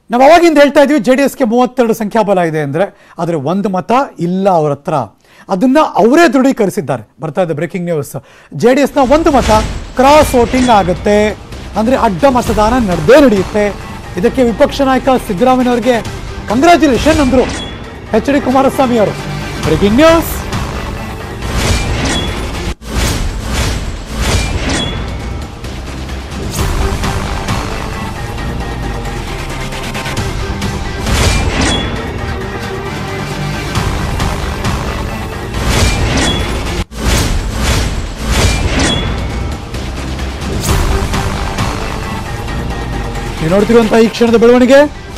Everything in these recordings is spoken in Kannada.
ನಾವು ಅವಾಗಿಂದ ಹೇಳ್ತಾ ಇದ್ವಿ ಜೆ ಡಿ ಎಸ್ಗೆ ಮೂವತ್ತೆರಡು ಸಂಖ್ಯಾಬಲ ಇದೆ ಅಂದರೆ ಆದರೆ ಒಂದು ಮತ ಇಲ್ಲ ಅವ್ರ ಹತ್ರ ಅದನ್ನ ಅವರೇ ದೃಢೀಕರಿಸಿದ್ದಾರೆ ಬರ್ತಾ ಇದೆ ಬ್ರೇಕಿಂಗ್ ನ್ಯೂಸ್ ಜೆ ಡಿ ಎಸ್ನ ಒಂದು ಮತ ಕ್ರಾಸ್ ವೋಟಿಂಗ್ ಆಗುತ್ತೆ ಅಂದರೆ ಅಡ್ಡ ಮತದಾನ ನಡೆದೇ ನಡೆಯುತ್ತೆ ಇದಕ್ಕೆ ವಿಪಕ್ಷ ನಾಯಕ ಸಿದ್ದರಾಮಯ್ಯನವರಿಗೆ ಕಂಗ್ರ್ಯಾಚುಲೇಷನ್ ಅಂದರು ಎಚ್ ಡಿ ಕುಮಾರಸ್ವಾಮಿ ಅವರು ಬ್ರೇಕಿಂಗ್ ನ್ಯೂಸ್ ನೀವು ನೋಡ್ತಿರುವಂತಹ ಈ ಕ್ಷಣದ ಬೆಳವಣಿಗೆ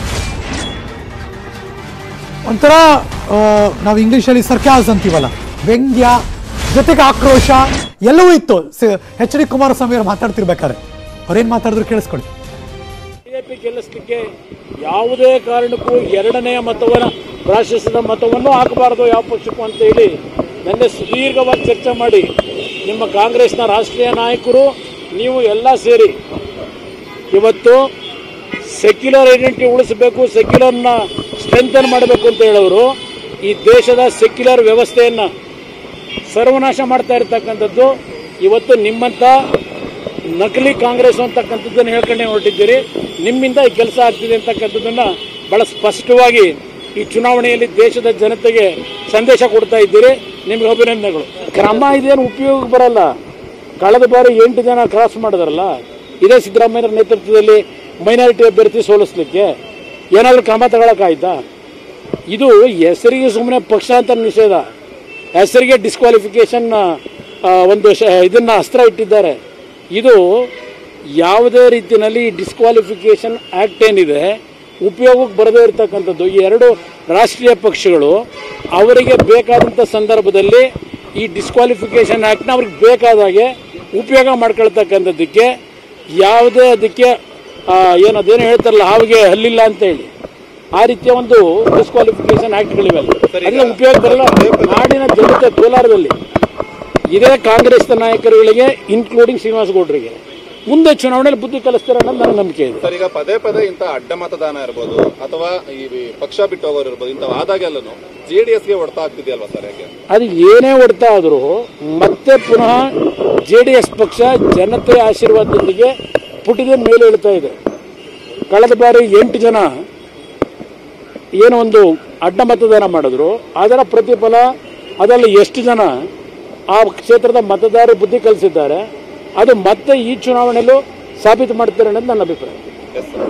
ಒಂಥರ ಆ, ನಾವು ಇಂಗ್ಲಿಷಲ್ಲಿ ಸರ್ಕ್ಯಾಸ್ ಅಂತೀವಲ್ಲ ವ್ಯಂಗ್ಯ ಜೊತೆಗೆ ಆಕ್ರೋಶ ಎಲ್ಲವೂ ಇತ್ತು ಎಚ್ ಡಿ ಕುಮಾರಸ್ವಾಮಿ ಅವರು ಮಾತಾಡ್ತಿರ್ಬೇಕಾದ್ರೆ ಅವ್ರೇನ್ ಮಾತಾಡಿದ್ರು ಕೇಳಿಸ್ಕೊಳ್ಳಿ ಬಿಜೆಪಿ ಗೆಲ್ಲಿಸಲಿಕ್ಕೆ ಯಾವುದೇ ಕಾರಣಕ್ಕೂ ಎರಡನೆಯ ಮತವನ್ನು ಪ್ರಾಶಸ್ತ್ಯದ ಮತವನ್ನು ಹಾಕಬಾರದು ಯಾವ ಪಕ್ಷಕ್ಕೂ ಅಂತ ಹೇಳಿ ನಿನ್ನೆ ಸುದೀರ್ಘವಾಗಿ ಚರ್ಚೆ ಮಾಡಿ ನಿಮ್ಮ ಕಾಂಗ್ರೆಸ್ನ ರಾಷ್ಟ್ರೀಯ ನಾಯಕರು ನೀವು ಎಲ್ಲ ಸೇರಿ ಇವತ್ತು ಸೆಕ್ಯುಲರ್ ಐಡೆಂಟಿಟಿ ಉಳಿಸಬೇಕು ಸೆಕ್ಯುಲರ್ನ ಸ್ಟ್ರೆಂಥನ್ ಮಾಡಬೇಕು ಅಂತ ಹೇಳೋರು ಈ ದೇಶದ ಸೆಕ್ಯುಲರ್ ವ್ಯವಸ್ಥೆಯನ್ನು ಸರ್ವನಾಶ ಮಾಡ್ತಾ ಇರತಕ್ಕಂಥದ್ದು ಇವತ್ತು ನಿಮ್ಮಂಥ ನಕಲಿ ಕಾಂಗ್ರೆಸ್ ಅಂತಕ್ಕಂಥದ್ದನ್ನು ಹೇಳ್ಕೊಂಡೇ ಹೊರಟಿದ್ದೀರಿ ನಿಮ್ಮಿಂದ ಈ ಕೆಲಸ ಆಗ್ತಿದೆ ಅಂತಕ್ಕಂಥದ್ದನ್ನು ಬಹಳ ಸ್ಪಷ್ಟವಾಗಿ ಈ ಚುನಾವಣೆಯಲ್ಲಿ ದೇಶದ ಜನತೆಗೆ ಸಂದೇಶ ಕೊಡ್ತಾ ಇದ್ದೀರಿ ನಿಮ್ಗೆ ಅಭಿನಂದನೆಗಳು ಕ್ರಮ ಇದೇನು ಉಪಯೋಗ ಬರಲ್ಲ ಕಳೆದ ಬಾರಿ ಎಂಟು ಜನ ಕ್ರಾಸ್ ಮಾಡಿದಾರಲ್ಲ ಇದೇ ಸಿದ್ದರಾಮಯ್ಯರ ನೇತೃತ್ವದಲ್ಲಿ ಮೈನಾರಿಟಿ ಅಭ್ಯರ್ಥಿ ಸೋಲಿಸ್ಲಿಕ್ಕೆ ಏನಾದರೂ ಕ್ರಮ ತಗೊಳಕ್ಕಾಯ್ತಾ ಇದು ಹೆಸರಿಗೆ ಸುಮ್ಮನೆ ಪಕ್ಷಾಂತರ ನಿಷೇಧ ಹೆಸರಿಗೆ ಡಿಸ್ಕ್ವಾಲಿಫಿಕೇಶನ್ ಒಂದು ಶ ಇದನ್ನು ಅಸ್ತ್ರ ಇಟ್ಟಿದ್ದಾರೆ ಇದು ಯಾವುದೇ ರೀತಿಯಲ್ಲಿ ಡಿಸ್ಕ್ವಾಲಿಫಿಕೇಶನ್ ಆ್ಯಕ್ಟ್ ಏನಿದೆ ಉಪಯೋಗಕ್ಕೆ ಬರದೇ ಇರತಕ್ಕಂಥದ್ದು ಈ ಎರಡು ರಾಷ್ಟ್ರೀಯ ಪಕ್ಷಗಳು ಅವರಿಗೆ ಬೇಕಾದಂಥ ಸಂದರ್ಭದಲ್ಲಿ ಈ ಡಿಸ್ಕ್ವಾಲಿಫಿಕೇಶನ್ ಆ್ಯಕ್ಟ್ನ ಅವ್ರಿಗೆ ಬೇಕಾದಾಗೆ ಉಪಯೋಗ ಮಾಡ್ಕೊಳ್ತಕ್ಕಂಥದ್ದಕ್ಕೆ ಯಾವುದೇ ಅದಕ್ಕೆ ಆ, ಏನು ಅದೇನು ಹೇಳ್ತಾರಲ್ಲ ಹಾವಿಗೆ ಹಲ್ಲಿಲ್ಲ ಅಂತ ಹೇಳಿ ಆ ರೀತಿಯ ಒಂದು ಡಿಸ್ಕ್ವಾಲಿಫಿಕೇಶನ್ ಆಕ್ಟ್ಗಳಿವೆಲ್ಲ ಅದನ್ನ ಉಪಯೋಗ ಬರಲ್ಲ ನಾಡಿನ ಜನತೆ ಕೋಲಾರದಲ್ಲಿ ಇದೇ ಕಾಂಗ್ರೆಸ್ ನಾಯಕರುಗಳಿಗೆ ಇನ್ಕ್ಲೂಡಿಂಗ್ ಶ್ರೀನಿವಾಸ ಗೌಡರಿಗೆ ಮುಂದೆ ಚುನಾವಣೆಯಲ್ಲಿ ಬುದ್ಧಿ ಕಲಿಸ್ತಾರೆ ಅನ್ನೋದು ನನ್ನ ನಂಬಿಕೆ ಇದೆ ಸರ್ ಈಗ ಪದೇ ಪದೇ ಇಂಥ ಅಡ್ಡ ಮತದಾನ ಇರ್ಬೋದು ಅಥವಾ ಈ ಪಕ್ಷ ಬಿಟ್ಟು ಹೋಗೋರು ಇರ್ಬೋದು ಇಂಥವು ಆದಾಗೆಲ್ಲೂ ಜೆ ಡಿ ಎಸ್ಗೆ ಹೊಡ್ತಾ ಆಗ್ತಿದೆಯಲ್ವಾ ಸರ್ ಯಾಕೆ ಅದು ಏನೇ ಹೊಡ್ತಾ ಆದರೂ ಮತ್ತೆ ಪುನಃ ಜೆ ಡಿ ಎಸ್ ಪಕ್ಷ ಜನತೆಯ ಆಶೀರ್ವಾದದೊಂದಿಗೆ ಪುಟಿದ ಮೇಲೆ ಇಳ್ತಾ ಇದೆ ಕಳೆದ ಬಾರಿ ಎಂಟು ಜನ ಏನೋ ಒಂದು ಅಡ್ಡ ಮತದಾನ ಮಾಡಿದ್ರು ಅದರ ಪ್ರತಿಫಲ ಅದರಲ್ಲಿ ಎಷ್ಟು ಜನ ಆ ಕ್ಷೇತ್ರದ ಮತದಾರರು ಬುದ್ಧಿ ಕಲಿಸಿದ್ದಾರೆ ಅದು ಮತ್ತೆ ಈ ಚುನಾವಣೆಯಲ್ಲೂ ಸಾಬೀತು ಮಾಡ್ತಾರೆ ಅನ್ನೋದು ನನ್ನ ಅಭಿಪ್ರಾಯ ಎಸ್ ಸರ್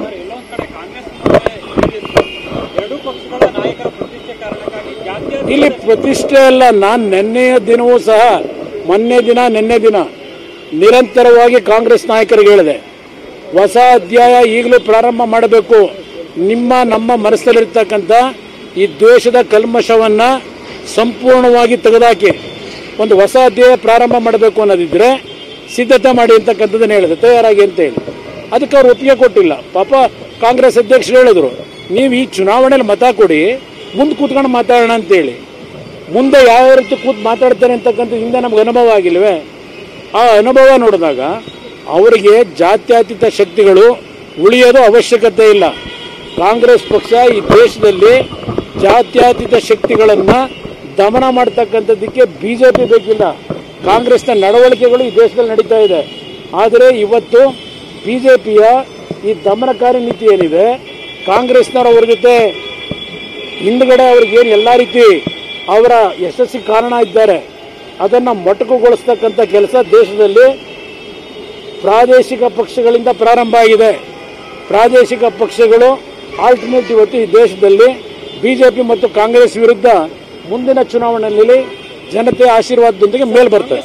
ಇಲ್ಲಿ ಪ್ರತಿಷ್ಠೆ ಅಲ್ಲ ನಾನು ನಿನ್ನೆಯ ದಿನವೂ ಸಹ ಮೊನ್ನೆ ದಿನ ನಿನ್ನೆ ದಿನ ನಿರಂತರವಾಗಿ ಕಾಂಗ್ರೆಸ್ ನಾಯಕರಿಗೆ ಹೇಳಿದೆ ಹೊಸ ಅಧ್ಯಾಯ ಈಗಲೂ ಪ್ರಾರಂಭ ಮಾಡಬೇಕು ನಿಮ್ಮ ನಮ್ಮ ಮನಸ್ಸಲ್ಲಿರ್ತಕ್ಕಂಥ ಈ ದ್ವೇಷದ ಕಲ್ಮಶವನ್ನು ಸಂಪೂರ್ಣವಾಗಿ ತೆಗೆದಾಕಿ ಒಂದು ಹೊಸ ಅಧ್ಯಾಯ ಪ್ರಾರಂಭ ಮಾಡಬೇಕು ಅನ್ನೋದಿದ್ರೆ ಸಿದ್ಧತೆ ಮಾಡಿ ಅಂತಕ್ಕಂಥದ್ದನ್ನು ಹೇಳಿದೆ ತಯಾರಾಗಿ ಅಂತ ಹೇಳಿ ಅದಕ್ಕೆ ಅವ್ರು ಒಪ್ಪಿಗೆ ಕೊಟ್ಟಿಲ್ಲ ಪಾಪ ಕಾಂಗ್ರೆಸ್ ಅಧ್ಯಕ್ಷರು ಹೇಳಿದ್ರು ನೀವು ಈ ಚುನಾವಣೆಯಲ್ಲಿ ಮತ ಕೊಡಿ ಮುಂದೆ ಕೂತ್ಕೊಂಡು ಮಾತಾಡೋಣ ಅಂತೇಳಿ ಮುಂದೆ ಯಾವ ರೀತಿ ಕೂತ್ ಮಾತಾಡ್ತಾರೆ ಅಂತಕ್ಕಂಥ ಹಿಂದೆ ನಮ್ಗೆ ಅನುಭವ ಆಗಿಲ್ವೇ ಆ ಅನುಭವ ನೋಡಿದಾಗ ಅವರಿಗೆ ಜಾತ್ಯತೀತ ಶಕ್ತಿಗಳು ಉಳಿಯೋದು ಅವಶ್ಯಕತೆ ಇಲ್ಲ ಕಾಂಗ್ರೆಸ್ ಪಕ್ಷ ಈ ದೇಶದಲ್ಲಿ ಜಾತ್ಯತೀತ ಶಕ್ತಿಗಳನ್ನು ದಮನ ಮಾಡ್ತಕ್ಕಂಥದ್ದಕ್ಕೆ ಬಿ ಜೆ ಪಿ ಬೇಕಿಲ್ಲ ಕಾಂಗ್ರೆಸ್ನ ನಡವಳಿಕೆಗಳು ಈ ದೇಶದಲ್ಲಿ ನಡೀತಾ ಇದೆ ಆದರೆ ಇವತ್ತು ಬಿ ಜೆ ಪಿಯ ಈ ದಮನಕಾರಿ ನೀತಿ ಏನಿದೆ ಕಾಂಗ್ರೆಸ್ನವ್ರು ಅವ್ರ ಜೊತೆ ಹಿಂದ್ಗಡೆ ಅವ್ರಿಗೇನು ಎಲ್ಲ ರೀತಿ ಅವರ ಯಶಸ್ಸಿಗೆ ಕಾರಣ ಇದ್ದಾರೆ ಅದನ್ನು ಮೊಟಕುಗೊಳಿಸ್ತಕ್ಕಂಥ ಕೆಲಸ ದೇಶದಲ್ಲಿ ಪ್ರಾದೇಶಿಕ ಪಕ್ಷಗಳಿಂದ ಪ್ರಾರಂಭ ಆಗಿದೆ ಪ್ರಾದೇಶಿಕ ಪಕ್ಷಗಳು ಆಲ್ಟರ್ನೇಟ್ ಇವತ್ತು ಈ ದೇಶದಲ್ಲಿ ಬಿಜೆಪಿ ಮತ್ತು ಕಾಂಗ್ರೆಸ್ ವಿರುದ್ಧ ಮುಂದಿನ ಚುನಾವಣೆಯಲ್ಲಿ ಜನತೆಯ ಆಶೀರ್ವಾದದೊಂದಿಗೆ ಮೇಲ್ ಬರ್ತದೆ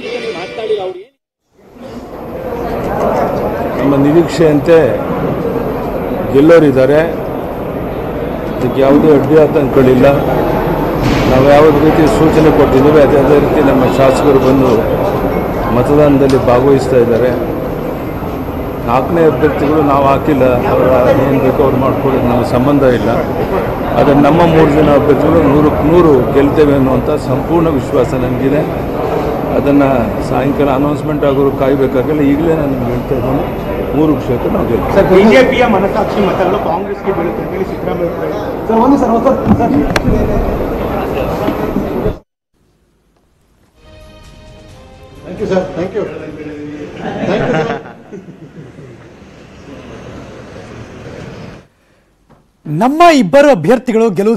ನಮ್ಮ ನಿರೀಕ್ಷೆಯಂತೆ ಗೆಲ್ಲೋರಿದ್ದಾರೆ ಅದಕ್ಕೆ ಯಾವುದೇ ಅಡ್ಡಿ ಆತಂಕಗಳಿಲ್ಲ ನಾವು ಯಾವುದೇ ರೀತಿ ಸೂಚನೆ ಕೊಟ್ಟಿದ್ದೀವಿ ಅದೇ ಅದೇ ರೀತಿ ನಮ್ಮ ಶಾಸಕರು ಬಂದು ಮತದಾನದಲ್ಲಿ ಭಾಗವಹಿಸ್ತಾ ಇದ್ದಾರೆ ನಾಲ್ಕನೇ ಅಭ್ಯರ್ಥಿಗಳು ನಾವು ಹಾಕಿಲ್ಲ ಅವರ ಏನು ಬೇಕೋ ಅವ್ರು ಮಾಡ್ಕೊಳ್ಳೋದು ನಮಗೆ ಸಂಬಂಧ ಇಲ್ಲ ಆದರೆ ನಮ್ಮ ಮೂರು ಜನ ಅಭ್ಯರ್ಥಿಗಳು ನೂರಕ್ಕೆ ನೂರು ಗೆಲ್ತೇವೆ ಅನ್ನುವಂಥ ಸಂಪೂರ್ಣ ವಿಶ್ವಾಸ ನನಗಿದೆ ಅದನ್ನು ಸಾಯಂಕಾಲ ಅನೌನ್ಸ್ಮೆಂಟ್ ಆಗೋರು ಕಾಯಬೇಕಾಗಿಲ್ಲ ಈಗಲೇ ನಾನು ನಿಮ್ಗೆ ಹೇಳ್ತಾ ಇದ್ದೀನಿ ಮೂರು ಕ್ಷೇತ್ರ ನಾವು ಗೆಲ್ತೀವಿ ಬಿಜೆಪಿಯ ಮನಸಾಕ್ಷಿ ಮತಗಳು ಕಾಂಗ್ರೆಸ್ಗೆ ಬೀಳುತ್ತೆ ಅಂತ ಹೇಳಿ ಸಿದ್ದರಾಮಯ್ಯ ಅವರು ಹೇಳಿದ್ದಾರೆ. ಸರ್ ಒಂದು ಸರ್ ಒಂದು sir thank you sir thank you thank you sir ನಮ್ಮ ಇಬ್ಬರು ಅಭ್ಯರ್ಥಿಗಳು ಗೆಲುವು